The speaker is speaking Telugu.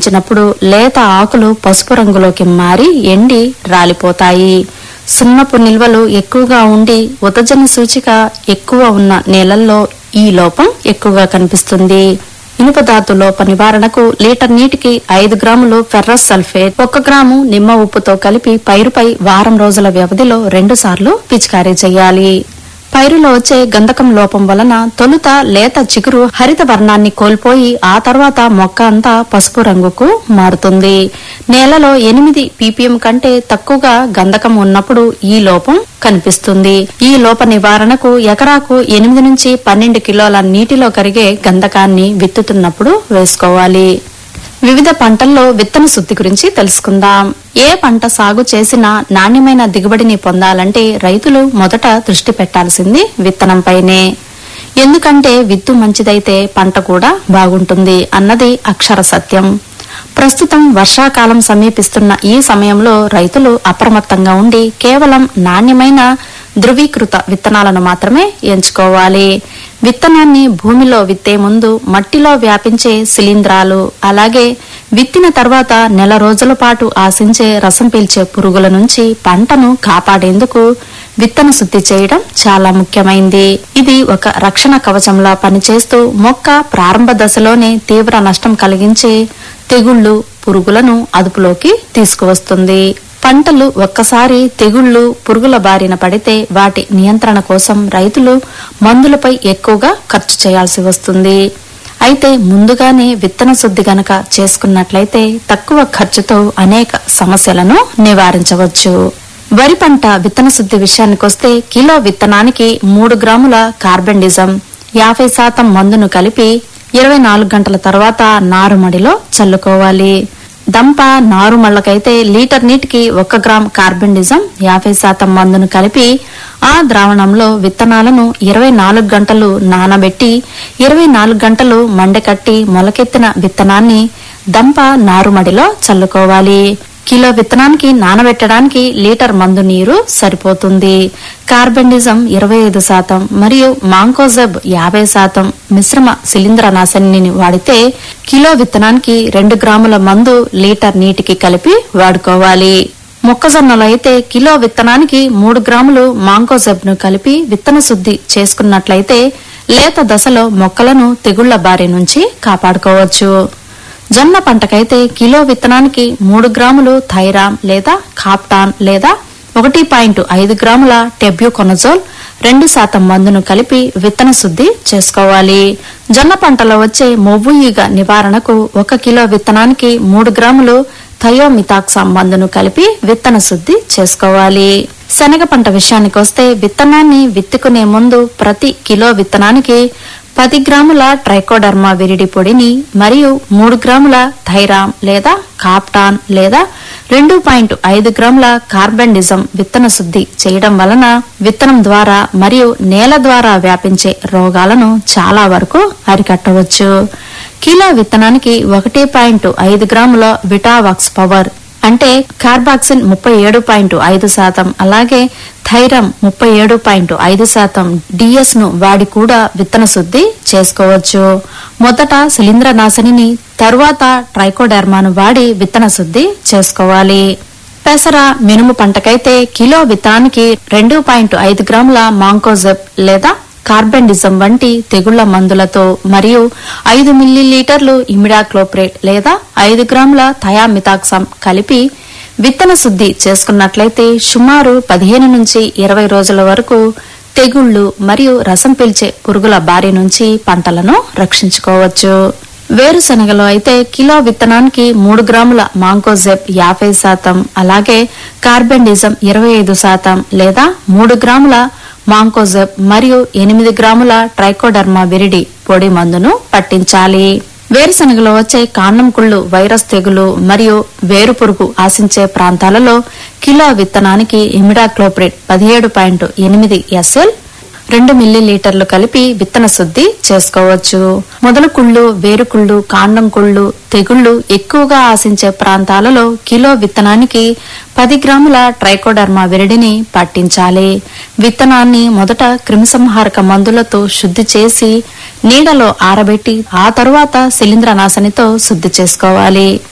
ఉంచినప్పుడు లేత ఆకులు పసుపు రంగులోకి మారి ఎండి రాలిపోతాయి సున్నపు నిల్వలు ఎక్కువగా ఉండి ఉదజన సూచిక ఎక్కువ ఉన్న నేలల్లో ఈ లోపం ఎక్కువగా కనిపిస్తుంది ఇనుప ధాతు లోప నివారణకు లీటర్ నీటికి ఐదు గ్రాములు ఫెర్రస్ సల్ఫేట్ ఒక గ్రాము నిమ్మ ఉప్పుతో కలిపి పైరుపై వారం రోజుల వ్యవధిలో రెండు సార్లు పిచికారీ చేయాలి పైరులో వచ్చే గంధకం లోపం వలన తొలుత లేత చిగురు హరిత వర్ణాన్ని కోల్పోయి ఆ తర్వాత మొక్క అంతా పసుపు రంగుకు మారుతుంది నేలలో ఎనిమిది పీపీఎం కంటే తక్కువగా గంధకం ఉన్నప్పుడు ఈ లోపం కనిపిస్తుంది ఈ లోప నివారణకు ఎకరాకు ఎనిమిది నుంచి పన్నెండు కిలోల నీటిలో కరిగే గంధకాన్ని విత్తుతున్నప్పుడు వేసుకోవాలి వివిధ పంటల్లో విత్తన శుద్ధి గురించి తెలుసుకుందాం ఏ పంట సాగు చేసినా నాణ్యమైన దిగుబడిని పొందాలంటే రైతులు మొదట దృష్టి పెట్టాల్సింది విత్తనంపైనే ఎందుకంటే విత్తు మంచిదైతే పంట కూడా బాగుంటుంది అన్నది అక్షర సత్యం ప్రస్తుతం వర్షాకాలం సమీపిస్తున్న ఈ సమయంలో రైతులు అప్రమత్తంగా ఉండి కేవలం నాణ్యమైన ధృవీకృత విత్తనాలను మాత్రమే ఎంచుకోవాలి విత్తనాన్ని భూమిలో విత్తే ముందు మట్టిలో వ్యాపించే శిలీంధ్రాలు అలాగే విత్తిన తర్వాత నెల రోజుల పాటు ఆశించే రసం పీల్చే పురుగుల నుంచి పంటను కాపాడేందుకు విత్తన శుద్ధి చేయడం చాలా ముఖ్యమైంది ఇది ఒక రక్షణ కవచంలా పనిచేస్తూ మొక్క ప్రారంభ దశలోనే తీవ్ర నష్టం కలిగించే తెగుళ్లు పురుగులను అదుపులోకి తీసుకువస్తుంది పంటలు ఒక్కసారి తెగుళ్లు పురుగుల బారిన పడితే వాటి నియంత్రణ కోసం రైతులు మందులపై ఎక్కువగా ఖర్చు చేయాల్సి వస్తుంది అయితే ముందుగానే విత్తన శుద్ధి గనక చేసుకున్నట్లయితే తక్కువ ఖర్చుతో అనేక సమస్యలను నివారించవచ్చు వరి పంట విత్తన శుద్ధి విషయానికొస్తే కిలో విత్తనానికి మూడు గ్రాముల కార్బెండిజం యాభై శాతం మందును కలిపి ఇరవై నాలుగు గంటల తర్వాత నారుమడిలో చల్లుకోవాలి దంప నారుమళ్ళకైతే లీటర్ నీటికి ఒక గ్రామ్ కార్బెండిజం యాభై శాతం మందును కలిపి ఆ ద్రావణంలో విత్తనాలను ఇరవై నాలుగు గంటలు నానబెట్టి ఇరవై నాలుగు గంటలు మండకట్టి మొలకెత్తిన విత్తనాన్ని దంప నారుమడిలో చల్లుకోవాలి కిలో విత్తనానికి నానబెట్టడానికి లీటర్ మందు నీరు సరిపోతుంది కార్బెండిజం ఇరవై ఐదు శాతం మరియు మాంకోజెబ్ యాభై శాతం మిశ్రమ శిలీంద్ర నాశనిని వాడితే కిలో విత్తనానికి రెండు గ్రాముల మందు లీటర్ నీటికి కలిపి వాడుకోవాలి మొక్కజొన్నలో అయితే కిలో విత్తనానికి మూడు గ్రాములు మాంకోజెబ్ ను కలిపి విత్తన శుద్ధి చేసుకున్నట్లయితే లేత దశలో మొక్కలను తెగుళ్ల బారి నుంచి కాపాడుకోవచ్చు జొన్న పంటకైతే కిలో విత్తనానికి మూడు గ్రాములు థైరామ్ లేదా కాప్టాన్ లేదా ఒకటి పాయింట్ ఐదు గ్రాముల టెబ్యూకొనజోల్ రెండు శాతం మందును కలిపి విత్తన శుద్ధి చేసుకోవాలి జొన్న పంటలో వచ్చే మొవ్వు ఈగ నివారణకు ఒక కిలో విత్తనానికి మూడు గ్రాములు థయోమితాక్సా మందును కలిపి విత్తన శుద్ధి చేసుకోవాలి శనగ పంట విషయానికి వస్తే విత్తనాన్ని విత్తుకునే ముందు ప్రతి కిలో విత్తనానికి పది గ్రాముల ట్రైకోడర్మా విరిడి పొడిని మరియు మూడు గ్రాముల థైరామ్ లేదా కాప్టాన్ లేదా రెండు పాయింట్ ఐదు గ్రాముల కార్బెండిజం విత్తన శుద్ధి చేయడం వలన విత్తనం ద్వారా మరియు నేల ద్వారా వ్యాపించే రోగాలను చాలా వరకు అరికట్టవచ్చు కిలో విత్తనానికి ఒకటి పాయింట్ ఐదు గ్రాముల విటావాక్స్ పవర్ అంటే కార్బాక్సిన్ ముప్పై ఏడు పాయింట్ ఐదు శాతం అలాగే థైరమ్ ముప్పై ఏడు పాయింట్ ఐదు శాతం డిఎస్ ను వాడి కూడా విత్తన శుద్ధి చేసుకోవచ్చు మొదట శిలీంద్రనాశిని తరువాత ట్రైకోడెర్మాను వాడి విత్తన శుద్ధి చేసుకోవాలి పెసర మినుము పంటకైతే కిలో విత్తనానికి రెండు పాయింట్ ఐదు గ్రాముల మాంకోజెబ్ లేదా కార్బెండిజం వంటి తెగుళ్ల మందులతో మరియు ఐదు మిల్లీలీటర్లు ఇమిడాక్లోప్రేట్ లేదా ఐదు గ్రాముల థయామితాక్సమ్ కలిపి విత్తన శుద్ధి చేసుకున్నట్లయితే సుమారు పదిహేను నుంచి ఇరవై రోజుల వరకు తెగుళ్లు మరియు రసం పీల్చే పురుగుల బారి నుంచి పంటలను రక్షించుకోవచ్చు వేరుశనగలో అయితే కిలో విత్తనానికి మూడు గ్రాముల మాంకోజెబ్ యాభై శాతం అలాగే కార్బెండిజం ఇరవై ఐదు శాతం లేదా మూడు గ్రాముల మాంకోజెబ్ మరియు ఎనిమిది గ్రాముల ట్రైకోడర్మా విరిడి పొడి మందును పట్టించాలి వేరుశనగలో వచ్చే కాండం కుళ్ళు వైరస్ తెగులు మరియు వేరు పురుగు ఆశించే ప్రాంతాలలో కిలో విత్తనానికి ఇమిడాక్లోప్రిడ్ పదిహేడు పాయింట్ ఎనిమిది ఎస్ఎల్ రెండు మిల్లీలీటర్లు కలిపి విత్తన శుద్ధి చేసుకోవచ్చు మొదలు కుళ్ళు వేరు కుళ్ళు కాండం కుళ్ళు తెగుళ్లు ఎక్కువగా ఆశించే ప్రాంతాలలో కిలో విత్తనానికి పది గ్రాముల ట్రైకోడర్మా విరిడిని పట్టించాలి విత్తనాన్ని మొదట క్రిమిసంహారక మందులతో శుద్ధి చేసి నీడలో ఆరబెట్టి ఆ తరువాత శిలీంద్రనాశనితో శుద్ధి చేసుకోవాలి